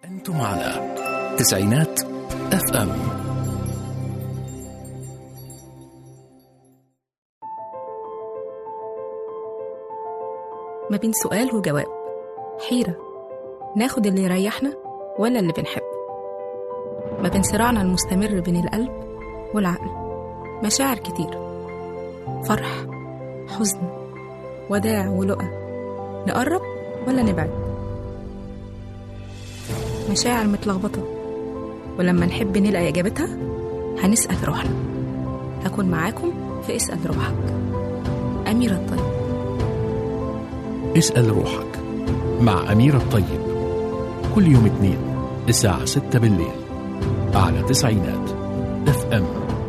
أنتم على تسعينات اف ام ما بين سؤال وجواب حيرة ناخد اللي يريحنا ولا اللي بنحبه ما بين صراعنا المستمر بين القلب والعقل مشاعر كتير فرح حزن وداع ولقى نقرب ولا نبعد مشاعر متلخبطة ولما نحب نلاقي إجابتها هنسأل روحنا هكون معاكم في اسأل روحك أميرة الطيب اسأل روحك مع أميرة الطيب كل يوم اثنين الساعة 6 بالليل على تسعينات اف ام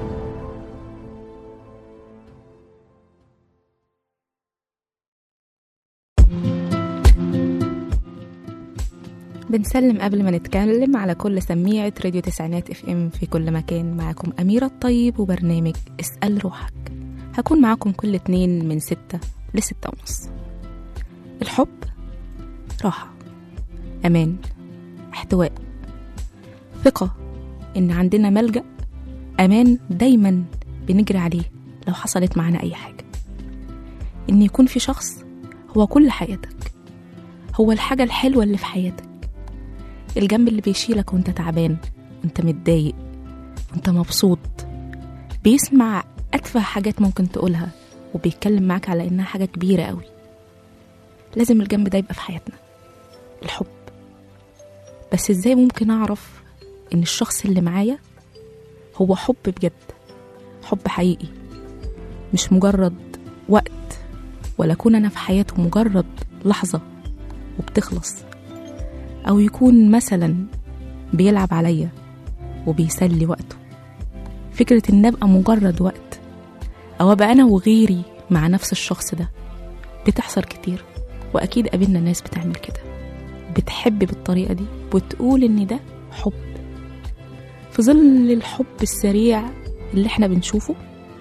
بنسلم قبل ما نتكلم على كل سميعة راديو تسعينات اف ام في كل مكان معاكم أميرة الطيب وبرنامج اسأل روحك هكون معاكم كل اتنين من ستة لستة ونص الحب راحة أمان احتواء ثقة إن عندنا ملجأ أمان دايما بنجري عليه لو حصلت معانا أي حاجة إن يكون في شخص هو كل حياتك هو الحاجة الحلوة اللي في حياتك الجنب اللي بيشيلك وانت تعبان وانت متضايق وانت مبسوط بيسمع أتفه حاجات ممكن تقولها وبيتكلم معاك على إنها حاجة كبيرة قوي لازم الجنب ده يبقى في حياتنا الحب بس ازاي ممكن أعرف إن الشخص اللي معايا هو حب بجد حب حقيقي مش مجرد وقت ولا أكون أنا في حياته مجرد لحظة وبتخلص أو يكون مثلا بيلعب عليا وبيسلي وقته فكرة إن أبقى مجرد وقت أو أبقى أنا وغيري مع نفس الشخص ده بتحصل كتير وأكيد قابلنا ناس بتعمل كده بتحب بالطريقة دي وتقول إن ده حب في ظل الحب السريع اللي احنا بنشوفه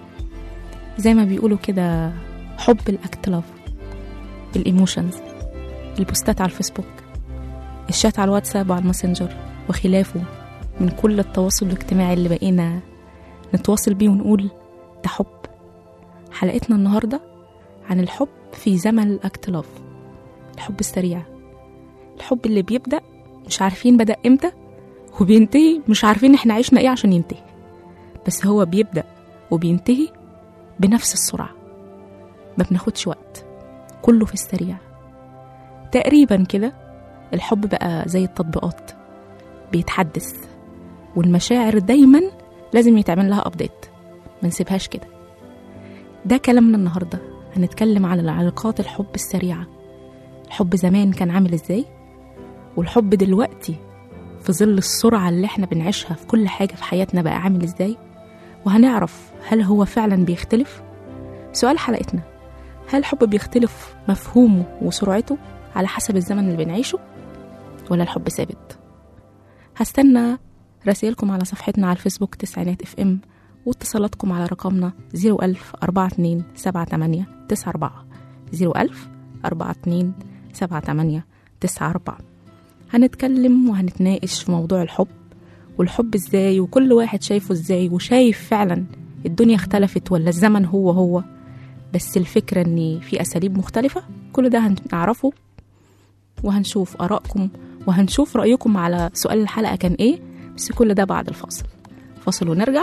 زي ما بيقولوا كده حب الأكت لاف الإيموشنز البوستات على الفيسبوك الشات على الواتساب وعلى الماسنجر وخلافه من كل التواصل الاجتماعي اللي بقينا نتواصل بيه ونقول ده حب حلقتنا النهاردة عن الحب في زمن الأكت لاف الحب السريع الحب اللي بيبدأ مش عارفين بدأ امتى وبينتهي مش عارفين احنا عشنا ايه عشان ينتهي بس هو بيبدأ وبينتهي بنفس السرعة ما بناخدش وقت كله في السريع تقريبا كده الحب بقى زي التطبيقات بيتحدث والمشاعر دايما لازم يتعمل لها ابديت ما نسيبهاش كده ده كلامنا النهارده هنتكلم على العلاقات الحب السريعه الحب زمان كان عامل ازاي والحب دلوقتي في ظل السرعه اللي احنا بنعيشها في كل حاجه في حياتنا بقى عامل ازاي وهنعرف هل هو فعلا بيختلف سؤال حلقتنا هل الحب بيختلف مفهومه وسرعته على حسب الزمن اللي بنعيشه ولا الحب ثابت هستنى رسائلكم على صفحتنا على الفيسبوك تسعينات اف ام واتصالاتكم على رقمنا 01000 42 78 94 01000 42 78 94 هنتكلم وهنتناقش في موضوع الحب والحب ازاي وكل واحد شايفه ازاي وشايف فعلا الدنيا اختلفت ولا الزمن هو هو بس الفكرة ان في اساليب مختلفة كل ده هنعرفه وهنشوف آرائكم وهنشوف رأيكم على سؤال الحلقة كان إيه بس كل ده بعد الفاصل فاصل ونرجع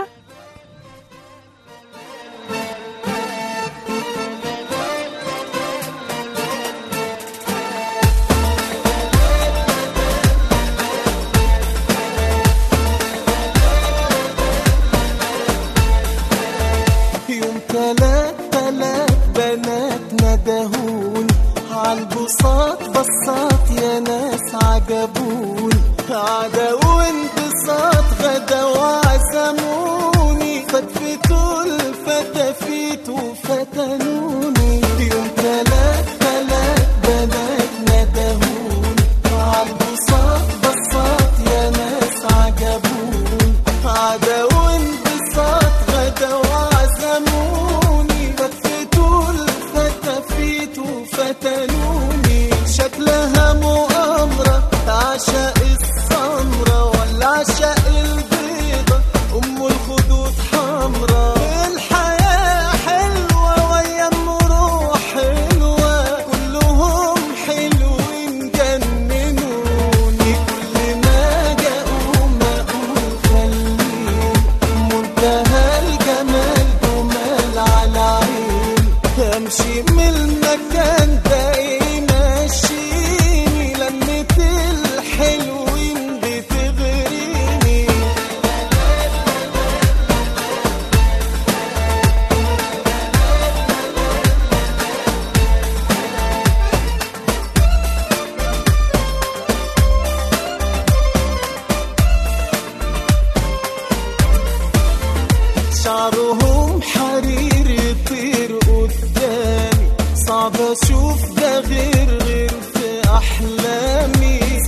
يوم تلات تلات بنات ندهون عالبساط بساط يا ناس عجبون عدا وانبساط غدا وعزموني فتفتوا الفتافيت وفتنوني يوم تلات تلات بنات ندهون عالبساط بساط يا ناس عجبون عدا وانبساط غدا وعزموني فتفتوا الفتافيت وفتنوني شكلها مؤامرة عشاء الصبر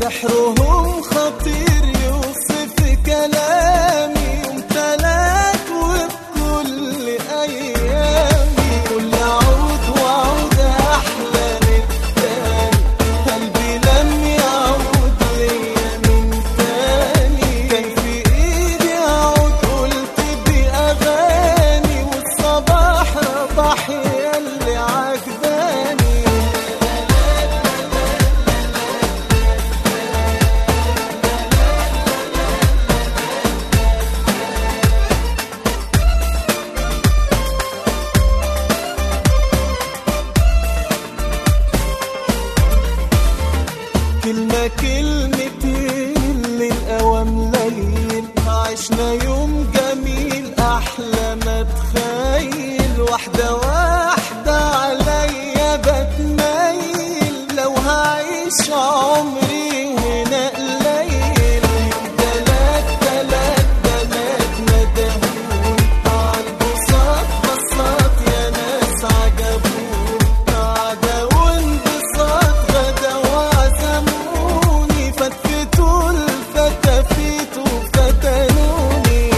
سحرهم خطير يوصف كلامي يوم تلات وبكل أيامي كل عود وعود أحلى من التاني قلبي لم يعود ليا من تاني كان في إيدي أعود قلت بأغاني والصباح ربح ياللي عجباني كلمة كلمتين للأوام ليل عشنا يوم جميل أحلى ما تخيل واحدة واحدة عليا بتميل لو هعيش عمري هنا قليل تلات تلات بنات ندهون عالبساط بساط يا ناس عجبون قعدة وانبساط غدا وعزموني فتفتوا الفتافيت وفتنوني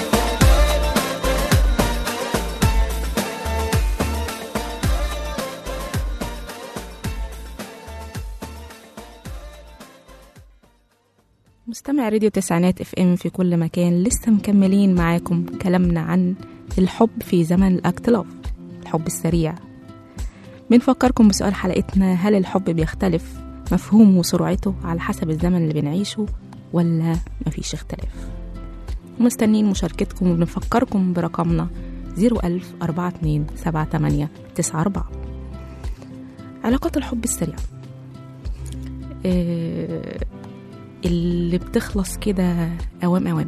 مستمع راديو تسعينات اف ام في كل مكان لسه مكملين معاكم كلامنا عن الحب في زمن الاكتلاف الحب السريع بنفكركم بسؤال حلقتنا هل الحب بيختلف مفهومه وسرعته على حسب الزمن اللي بنعيشه ولا مفيش اختلاف مستنين مشاركتكم وبنفكركم برقمنا 01000 42 78 94 علاقات الحب السريع آه، اللي بتخلص كده أوام أوام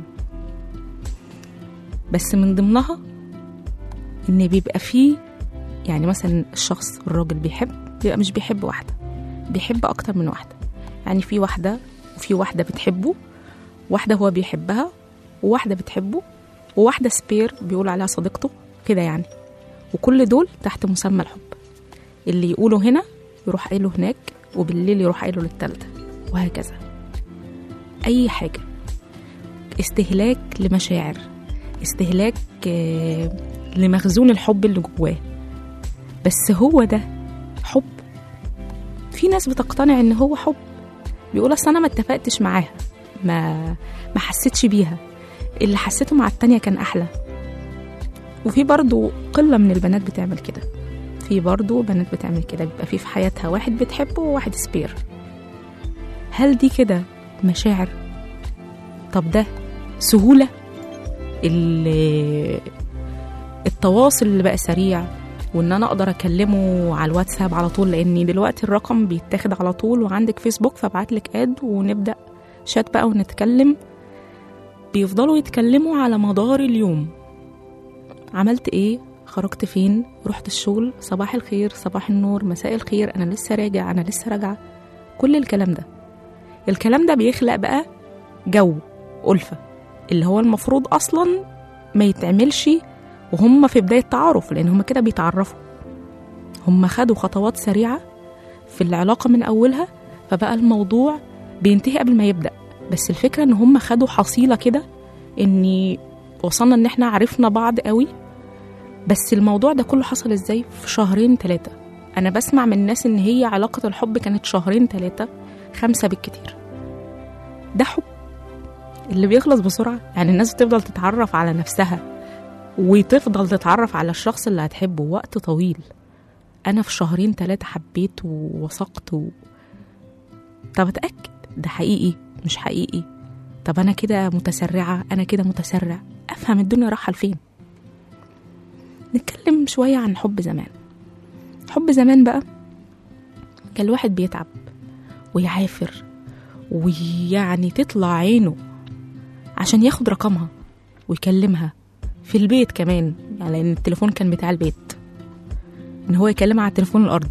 بس من ضمنها إن بيبقى فيه يعني مثلا الشخص الراجل بيحب بيبقى مش بيحب واحدة بيحب أكتر من واحدة يعني في واحدة وفي واحدة بتحبه واحدة هو بيحبها وواحدة بتحبه وواحدة سبير بيقول عليها صديقته كده يعني وكل دول تحت مسمى الحب اللي يقوله هنا يروح قايله هناك وبالليل يروح قايله للتالتة وهكذا أي حاجة استهلاك لمشاعر استهلاك آه، لمخزون الحب اللي جواه بس هو ده حب في ناس بتقتنع ان هو حب بيقول اصل انا ما اتفقتش معاها ما ما حسيتش بيها اللي حسيته مع التانية كان احلى وفي برضو قلة من البنات بتعمل كده في برضو بنات بتعمل كده بيبقى في في حياتها واحد بتحبه وواحد سبير هل دي كده مشاعر طب ده سهولة ال- التواصل اللي بقى سريع وان انا اقدر اكلمه على الواتساب على طول لان دلوقتي الرقم بيتاخد على طول وعندك فيسبوك فابعت لك اد ونبدا شات بقى ونتكلم بيفضلوا يتكلموا على مدار اليوم عملت ايه خرجت فين رحت الشغل صباح الخير صباح النور مساء الخير انا لسه راجع انا لسه راجعه كل الكلام ده الكلام ده بيخلق بقى جو ألفة اللي هو المفروض أصلا ما يتعملش وهم في بداية تعارف لأن هم كده بيتعرفوا هم خدوا خطوات سريعة في العلاقة من أولها فبقى الموضوع بينتهي قبل ما يبدأ بس الفكرة إن هم خدوا حصيلة كده إني وصلنا إن إحنا عرفنا بعض قوي بس الموضوع ده كله حصل إزاي في شهرين ثلاثة أنا بسمع من الناس إن هي علاقة الحب كانت شهرين ثلاثة خمسة بالكتير ده حب اللي بيخلص بسرعة يعني الناس بتفضل تتعرف على نفسها وتفضل تتعرف على الشخص اللي هتحبه وقت طويل أنا في شهرين ثلاثة حبيت ووثقت و... طب أتأكد ده حقيقي مش حقيقي طب أنا كده متسرعة أنا كده متسرع أفهم الدنيا رايحة لفين نتكلم شوية عن حب زمان حب زمان بقى كان الواحد بيتعب ويعافر ويعني تطلع عينه عشان ياخد رقمها ويكلمها في البيت كمان يعني لان التليفون كان بتاع البيت ان هو يكلمها على التليفون الارضي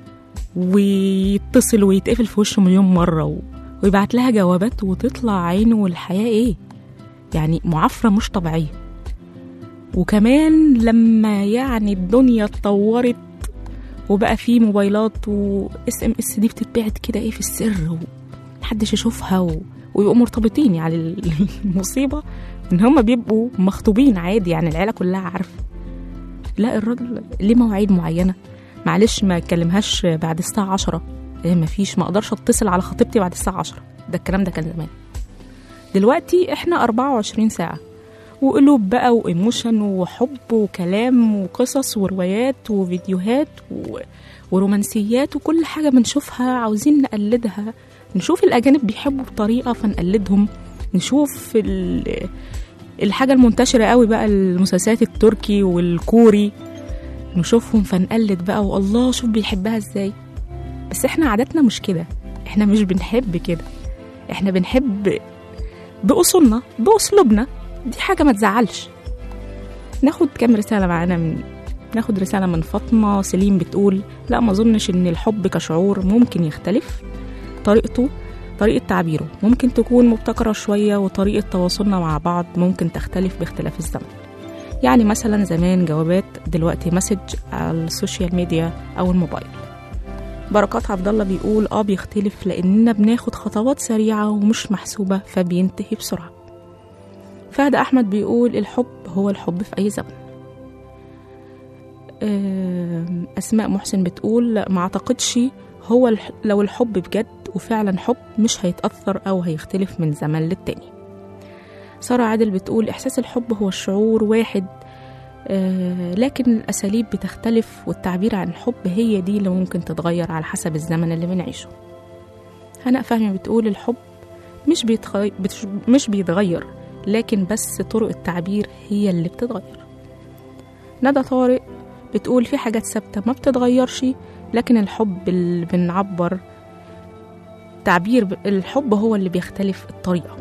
ويتصل ويتقفل في وشه مليون مره و... ويبعت لها جوابات وتطلع عينه والحياه ايه يعني معافره مش طبيعيه وكمان لما يعني الدنيا اتطورت وبقى في موبايلات و اس ام اس دي بتتبعت كده ايه في السر و... محدش يشوفها و... ويبقوا مرتبطين يعني المصيبة إن هما بيبقوا مخطوبين عادي يعني العيلة كلها عارفة لا الراجل ليه مواعيد معينة معلش ما اتكلمهاش بعد الساعة عشرة إيه مفيش ما اقدرش اتصل على خطيبتي بعد الساعة عشرة ده الكلام ده كان زمان دلوقتي احنا 24 ساعة وقلوب بقى وايموشن وحب وكلام وقصص وروايات وفيديوهات و... ورومانسيات وكل حاجة بنشوفها عاوزين نقلدها نشوف الأجانب بيحبوا بطريقة فنقلدهم نشوف ال... الحاجة المنتشرة قوي بقى المسلسلات التركي والكوري نشوفهم فنقلد بقى والله شوف بيحبها ازاي بس احنا عاداتنا مش كده احنا مش بنحب كده احنا بنحب بأصولنا بأسلوبنا دي حاجة ما تزعلش ناخد كام رسالة معانا من ناخد رسالة من فاطمة سليم بتقول لا ما أظنش إن الحب كشعور ممكن يختلف طريقته طريقة تعبيره ممكن تكون مبتكرة شوية وطريقة تواصلنا مع بعض ممكن تختلف باختلاف الزمن يعني مثلا زمان جوابات دلوقتي مسج على السوشيال ميديا أو الموبايل بركات عبد الله بيقول اه بيختلف لاننا بناخد خطوات سريعه ومش محسوبه فبينتهي بسرعه فهد احمد بيقول الحب هو الحب في اي زمن آم، اسماء محسن بتقول لا، ما اعتقدش هو الح... لو الحب بجد وفعلا حب مش هيتاثر او هيختلف من زمن للتاني سارة عادل بتقول احساس الحب هو الشعور واحد آه، لكن الأساليب بتختلف والتعبير عن الحب هي دي اللي ممكن تتغير على حسب الزمن اللي بنعيشه هناء فهمي بتقول الحب مش بيتغير, مش بيتغير لكن بس طرق التعبير هي اللي بتتغير ندى طارق بتقول في حاجات ثابتة ما بتتغيرش لكن الحب اللي بنعبر تعبير ب- الحب هو اللي بيختلف الطريقة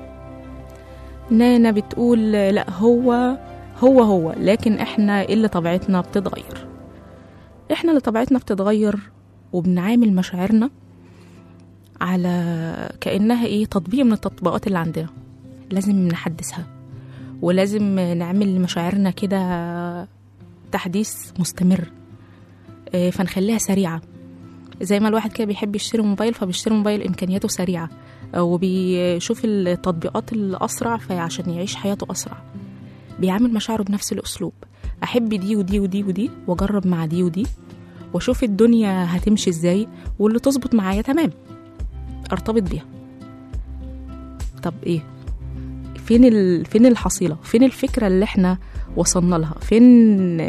نانا بتقول لا هو هو هو لكن احنا اللي طبيعتنا بتتغير احنا اللي طبيعتنا بتتغير وبنعامل مشاعرنا على كأنها ايه تطبيق من التطبيقات اللي عندنا لازم نحدثها ولازم نعمل مشاعرنا كده تحديث مستمر آه، فنخليها سريعة زي ما الواحد كده بيحب يشتري موبايل فبيشتري موبايل إمكانياته سريعة وبيشوف التطبيقات الأسرع فعشان يعيش حياته أسرع بيعامل مشاعره بنفس الأسلوب أحب دي ودي ودي ودي وأجرب مع دي ودي وأشوف الدنيا هتمشي إزاي واللي تظبط معايا تمام أرتبط بيها طب إيه فين ال... فين الحصيلة فين الفكرة اللي احنا وصلنا لها فين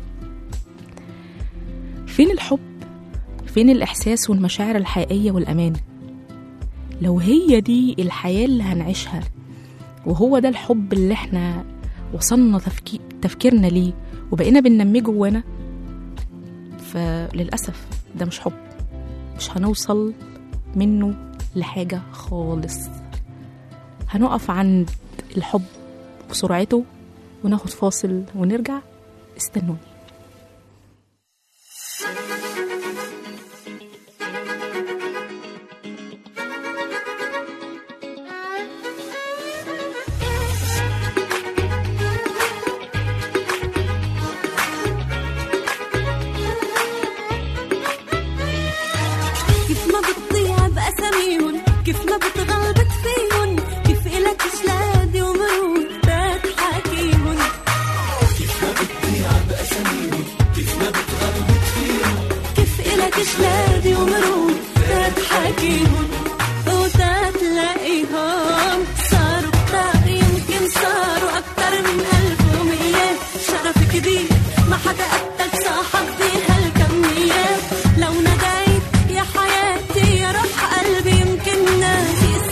فين الحب فين الإحساس والمشاعر الحقيقية والأمان لو هي دي الحياة اللي هنعيشها وهو ده الحب اللي احنا وصلنا تفكي... تفكيرنا ليه وبقينا بننميه جوانا فللأسف ده مش حب مش هنوصل منه لحاجة خالص هنقف عند الحب وسرعته وناخد فاصل ونرجع استنوني كيف ما بتضيع بأساميهم كيف ما بتغلبت فيهم كيف إلك شلادي ومرور بتحاكيهم كيف إلك شلادي ومرور بتحاكيهم وتتلاقيهم صاروا كتار يمكن صاروا أكتر من ألف ومية شرف كبير ما حدا قدك صاحب بهالكمية لو ناديت يا حياتي يا روح قلبي يمكن ناس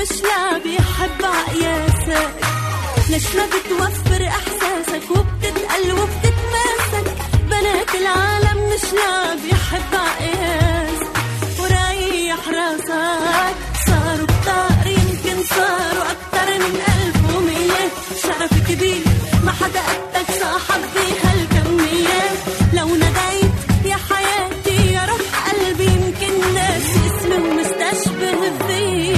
مش لعب يحب عقياسك ليش ما بتوفر احساسك وبتتقل وبتتماسك بنات العالم مش لعب يحب عقياسك وريح راسك صاروا كتار يمكن صاروا اكتر من الف ومية شرف كبير ما حدا قدك صاحب بهالكمية لو ناديت يا حياتي يا روح قلبي يمكن ناس اسمي ومستشبه فيي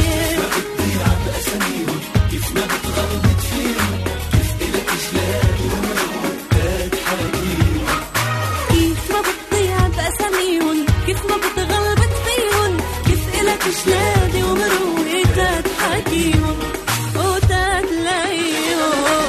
كيف ما بتضيع بأساميهم كيف ما بتغلبت فيهم كيف إلك شلادي ومروقة تحكيهم وتتلاقيهم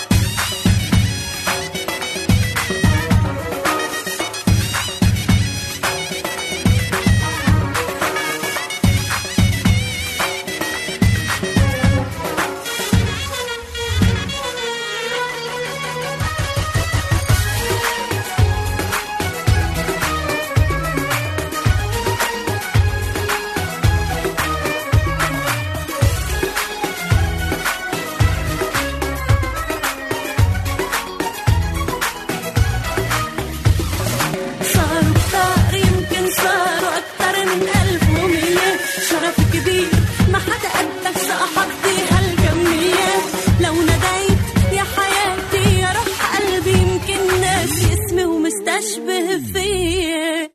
صاروا كتار يمكن صاروا أكتر من ألف ومية شرف كبير ما حدا قدك صاحب بهالكمية لو ناديت يا حياتي يا روح قلبي يمكن ناس اسمي ومستشبه فيي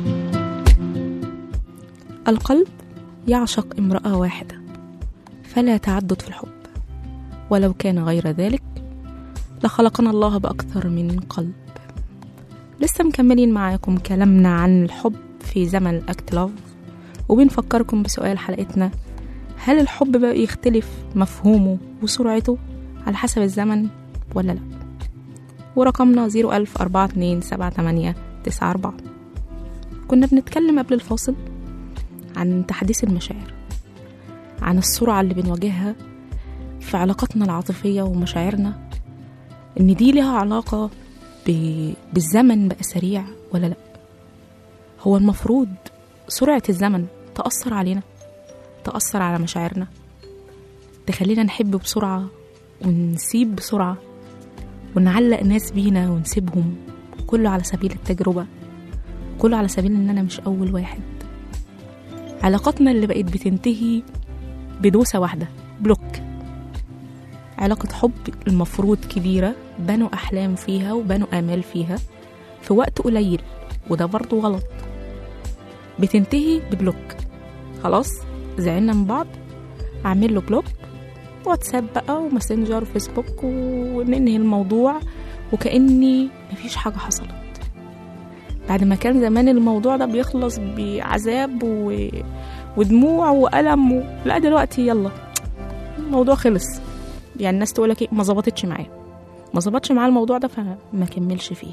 القلب يعشق امرأة واحدة فلا تعدد في الحب ولو كان غير ذلك لخلقنا الله بأكثر من قلب لسه مكملين معاكم كلامنا عن الحب في زمن الأكت لاف وبنفكركم بسؤال حلقتنا هل الحب بقى يختلف مفهومه وسرعته على حسب الزمن ولا لا ورقمنا 01000 4278 94 كنا بنتكلم قبل الفاصل عن تحديث المشاعر عن السرعة اللي بنواجهها في علاقاتنا العاطفية ومشاعرنا إن دي لها علاقة ب- بالزمن بقى سريع ولا لأ هو المفروض سرعة الزمن تأثر علينا تأثر على مشاعرنا تخلينا نحب بسرعة ونسيب بسرعة ونعلق ناس بينا ونسيبهم كله على سبيل التجربة كله على سبيل إن أنا مش أول واحد علاقاتنا اللي بقت بتنتهي بدوسة واحدة بلوك علاقة حب المفروض كبيرة بنوا أحلام فيها وبنوا آمال فيها في وقت قليل وده برضو غلط بتنتهي ببلوك خلاص زعلنا من بعض أعمل له بلوك واتساب بقى وماسنجر وفيسبوك وننهي الموضوع وكأني مفيش حاجة حصلت بعد ما كان زمان الموضوع ده بيخلص بعذاب و... ودموع وألم و... لا دلوقتي يلا الموضوع خلص يعني الناس تقولك ايه ما ظبطتش معاه ما ظبطش معاه الموضوع ده فما كملش فيه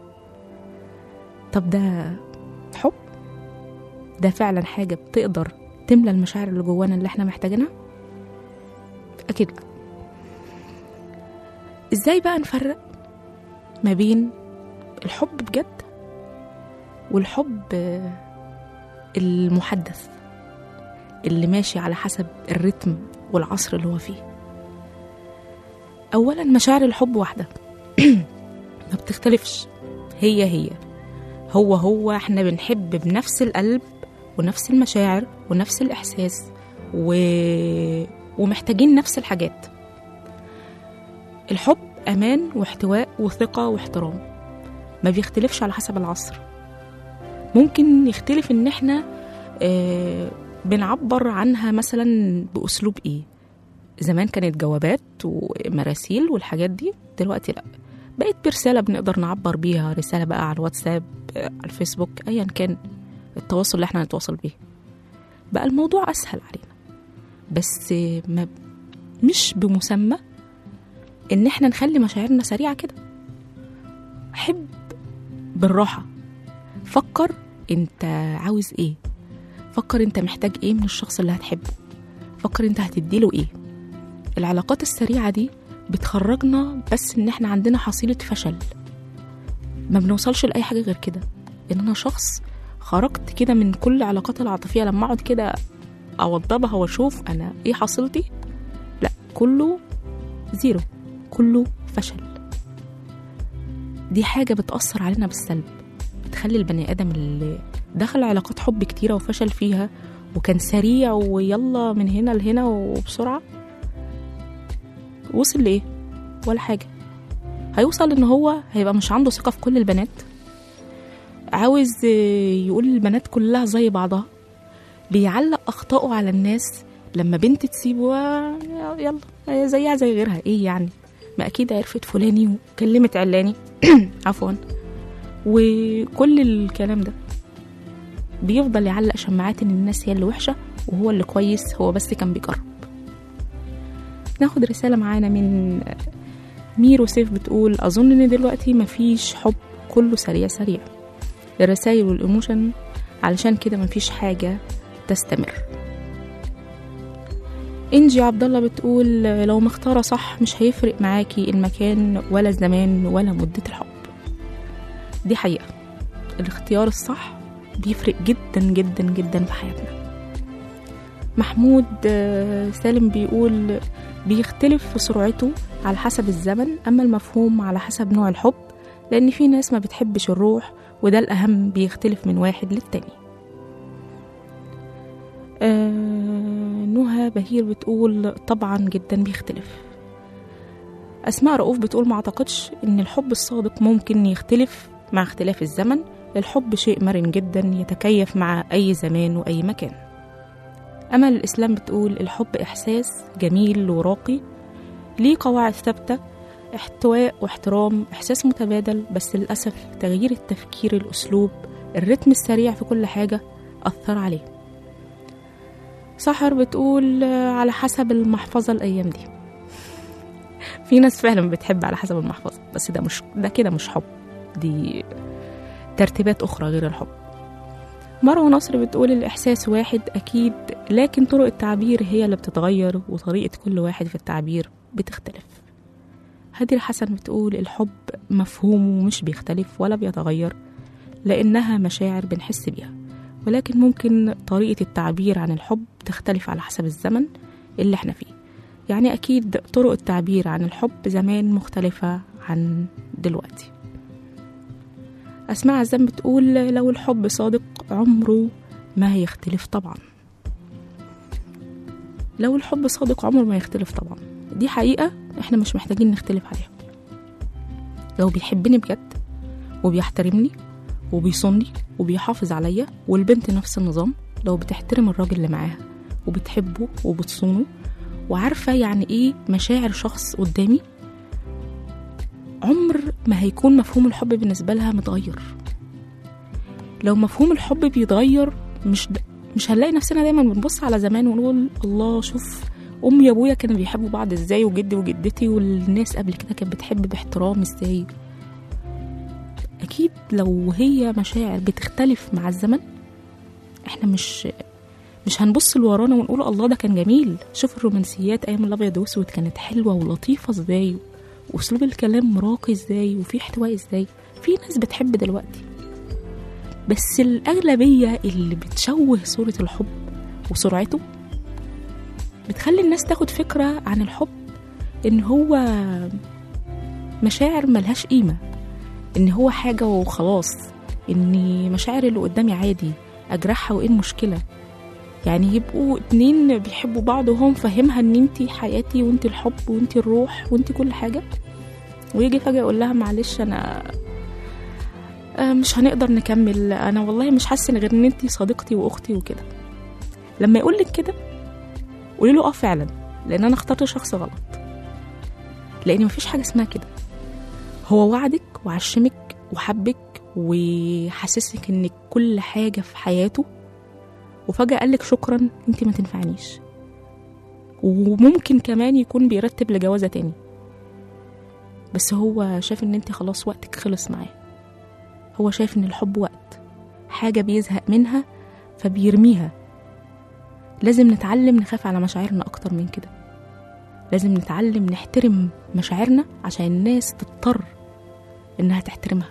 طب ده حب ده فعلا حاجة بتقدر تملى المشاعر اللي جوانا اللي احنا محتاجينها أكيد لا ازاي بقى نفرق ما بين الحب بجد والحب آه، المحدث اللي ماشي على حسب الريتم والعصر اللي هو فيه اولا مشاعر الحب واحده ما بتختلفش هي هي هو هو احنا بنحب بنفس القلب ونفس المشاعر ونفس الاحساس و... ومحتاجين نفس الحاجات الحب امان واحتواء وثقه واحترام ما بيختلفش على حسب العصر ممكن يختلف ان احنا آه بنعبر عنها مثلا باسلوب ايه زمان كانت جوابات ومراسيل والحاجات دي دلوقتي لا بقت برسالة بنقدر نعبر بيها رسالة بقى على الواتساب آه، على الفيسبوك أيا كان التواصل اللي احنا نتواصل بيه بقى الموضوع أسهل علينا بس آه، ما مش بمسمى إن احنا نخلي مشاعرنا سريعة كده حب بالراحة فكر انت عاوز ايه فكر انت محتاج ايه من الشخص اللي هتحبه فكر انت هتديله ايه العلاقات السريعة دي بتخرجنا بس ان احنا عندنا حصيلة فشل ما بنوصلش لأي حاجة غير كده ان انا شخص خرجت كده من كل العلاقات العاطفية لما اقعد كده اوضبها واشوف انا ايه حصلتي لا كله زيرو كله فشل دي حاجة بتأثر علينا بالسلب بتخلي البني آدم اللي دخل علاقات حب كتيرة وفشل فيها وكان سريع ويلا من هنا لهنا وبسرعة وصل لإيه؟ ولا حاجة هيوصل إن هو هيبقى مش عنده ثقة في كل البنات عاوز آه، يقول البنات كلها زي بعضها بيعلق أخطائه على الناس لما بنت تسيبه آه، يلا هي زيها زي غيرها ايه يعني ما اكيد عرفت فلاني وكلمت علاني عفوا وكل الكلام ده بيفضل يعلق شماعات ان الناس هي اللي وحشه وهو اللي كويس هو بس كان بيجرب ناخد رساله معانا من ميرو سيف بتقول اظن ان دلوقتي مفيش حب كله سريع سريع الرسايل والايموشن علشان كده مفيش حاجه تستمر انجي عبد الله بتقول لو مختاره صح مش هيفرق معاكي المكان ولا الزمان ولا مده الحب دي حقيقه الاختيار الصح بيفرق جدا جدا جدا في حياتنا محمود آه، سالم بيقول بيختلف في سرعته على حسب الزمن أما المفهوم على حسب نوع الحب لأن في ناس ما بتحبش الروح وده الأهم بيختلف من واحد للتاني آه نهى بهير بتقول طبعا جدا بيختلف أسماء رؤوف بتقول ما أعتقدش إن الحب الصادق ممكن يختلف مع اختلاف الزمن الحب شيء مرن جدا يتكيف مع أي زمان وأي مكان أمل الإسلام بتقول الحب إحساس جميل وراقي ليه قواعد ثابتة احتواء واحترام إحساس متبادل بس للأسف تغيير التفكير الأسلوب الرتم السريع في كل حاجة أثر عليه سحر بتقول آه، على حسب المحفظة الأيام دي في ناس فعلا بتحب على حسب المحفظة بس ده مش ده كده مش حب دي ترتيبات أخرى غير الحب مروة نصر بتقول الإحساس واحد أكيد لكن طرق التعبير هي اللي بتتغير وطريقة كل واحد في التعبير بتختلف هدير حسن بتقول الحب مفهومه مش بيختلف ولا بيتغير لأنها مشاعر بنحس بيها ولكن ممكن طريقة التعبير عن الحب تختلف على حسب الزمن اللي احنا فيه يعني أكيد طرق التعبير عن الحب زمان مختلفة عن دلوقتي أسماء عزام بتقول لو الحب صادق عمره ما هيختلف طبعا لو الحب صادق عمره ما يختلف طبعا دي حقيقة احنا مش محتاجين نختلف عليها لو بيحبني بجد وبيحترمني وبيصوني وبيحافظ عليا والبنت نفس النظام لو بتحترم الراجل اللي معاها وبتحبه وبتصونه وعارفة يعني ايه مشاعر شخص قدامي عمر ما هيكون مفهوم الحب بالنسبة لها متغير لو مفهوم الحب بيتغير مش د... مش هنلاقي نفسنا دايما بنبص على زمان ونقول الله شوف امي وابويا كانوا بيحبوا بعض ازاي وجدي وجدتي والناس قبل كده كانت بتحب باحترام ازاي اكيد لو هي مشاعر بتختلف مع الزمن احنا مش مش هنبص لورانا ونقول الله ده كان جميل شوف الرومانسيات ايام الابيض واسود كانت حلوه ولطيفه ازاي واسلوب الكلام راقي ازاي وفي احتواء ازاي في ناس بتحب دلوقتي بس الاغلبيه اللي بتشوه صوره الحب وسرعته بتخلي الناس تاخد فكره عن الحب ان هو مشاعر ملهاش قيمه ان هو حاجه وخلاص ان مشاعر اللي قدامي عادي اجرحها وايه المشكله يعني يبقوا اتنين بيحبوا بعض وهو مفهمها ان انتي حياتي وانتي الحب وانتي الروح وانتي كل حاجه ويجي فجاه يقول لها معلش انا آه، مش هنقدر نكمل انا والله مش حاسه إن غير ان انتي صديقتي واختي وكده لما يقول لك كده قولي له اه فعلا لان انا اخترت شخص غلط لان مفيش حاجه اسمها كده هو وعدك وعشمك وحبك وحسسك انك كل حاجه في حياته وفجاه قالك شكرا انت ما تنفعنيش وممكن كمان يكون بيرتب لجوازه تاني بس هو شايف ان انت خلاص وقتك خلص معاه هو شايف ان الحب وقت حاجه بيزهق منها فبيرميها لازم نتعلم نخاف على مشاعرنا اكتر من كده لازم نتعلم نحترم مشاعرنا عشان الناس تضطر انها تحترمها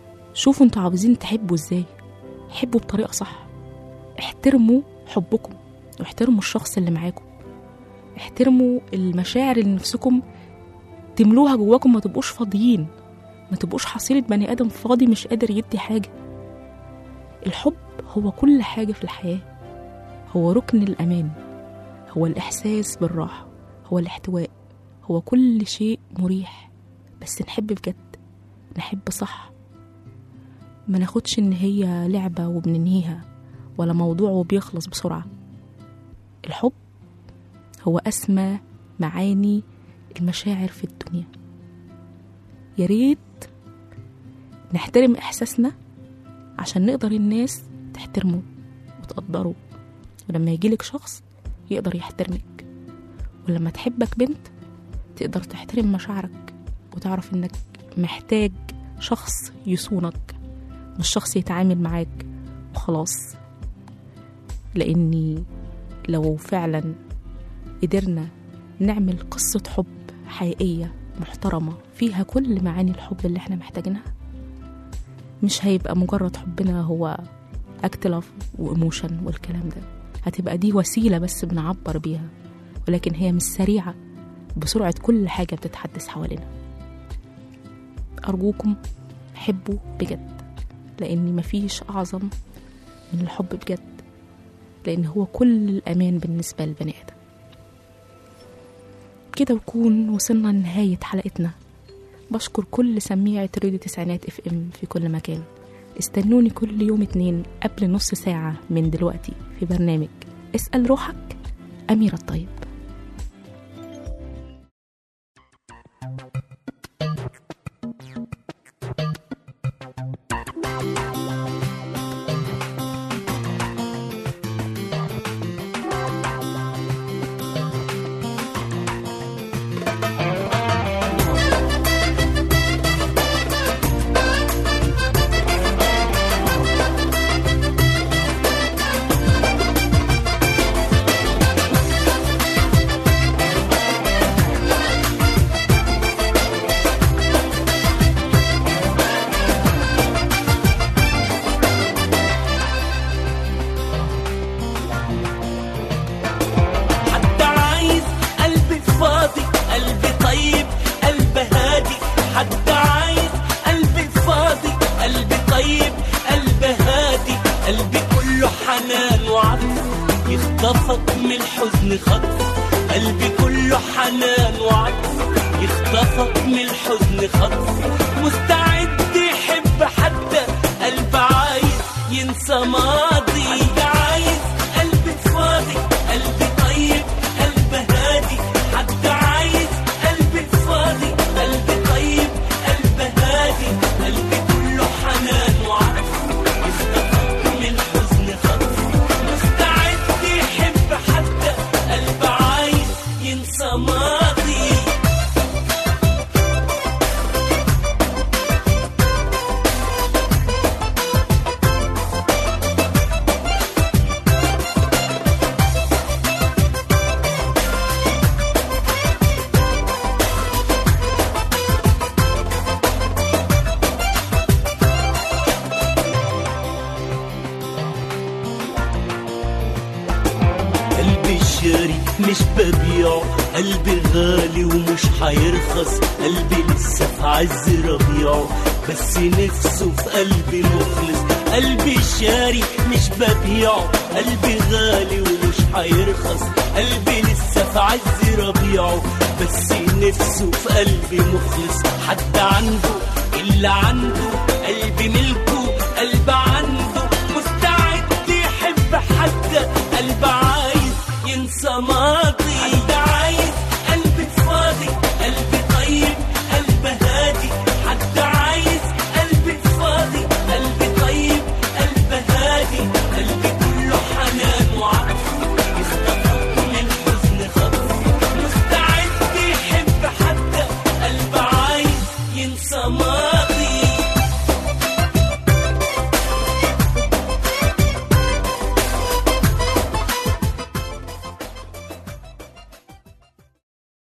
شوفوا انتوا عاوزين تحبوا ازاي حبوا بطريقه صح احترموا حبكم واحترموا الشخص اللي معاكم احترموا المشاعر اللي نفسكم تملوها جواكم ما تبقوش فاضيين ما تبقوش حصيلة بني آدم فاضي مش قادر يدي حاجة الحب هو كل حاجة في الحياة هو ركن الأمان هو الإحساس بالراحة هو الاحتواء هو كل شيء مريح بس نحب بجد نحب صح ما ناخدش إن هي لعبة وبننهيها ولا موضوع وبيخلص بسرعة الحب هو أسمى معاني المشاعر في الدنيا يا ريت نحترم إحساسنا عشان نقدر الناس تحترمه وتقدره ولما يجيلك شخص يقدر يحترمك ولما تحبك بنت تقدر تحترم مشاعرك وتعرف انك محتاج شخص يصونك مش شخص يتعامل معاك وخلاص لاني لو فعلا قدرنا نعمل قصة حب حقيقية محترمة فيها كل معاني الحب اللي احنا محتاجينها مش هيبقى مجرد حبنا هو اكت لاف وايموشن والكلام ده هتبقى دي وسيلة بس بنعبر بيها ولكن هي مش سريعة بسرعة كل حاجة بتتحدث حوالينا أرجوكم حبوا بجد لأن مفيش أعظم من الحب بجد لأن هو كل الأمان بالنسبة للبني آدم كده نكون وصلنا لنهاية حلقتنا بشكر كل سميعة راديو تسعينات اف ام في كل مكان استنوني كل يوم اتنين قبل نص ساعة من دلوقتي في برنامج اسأل روحك أميرة الطيب حد عايز قلب فاضي قلب طيب قلب هادي حد عايز قلب فاضي قلب طيب قلب هادي قلبي كله حنان وعطف يخطفك من الحزن خطف قلبي كله حنان وعطف يخطفك من الحزن خطف مستعد يحب حتى قلب عايز ينسى ماضي حد عايز قلب فاضي قلب طيب قلب هادي حد عايز قلب فاضي قلب طيب قلب هادي قلبي كله حنان وعطف يخطفك من الحزن خطف مستعد يحب حتى قلب عايز ينسى ماضي قلبي الشاري مش ببيعه قلبي غالي ومش هيرخص قلبي لسه في عز ربيعه بس نفسه في قلبي مخلص قلبي الشاري مش ببيعه قلبي غالي ومش هيرخص قلبي لسه في عز ربيعه بس نفسه في قلبي مخلص حد عنده اللي عنده قلبي ملكه قلب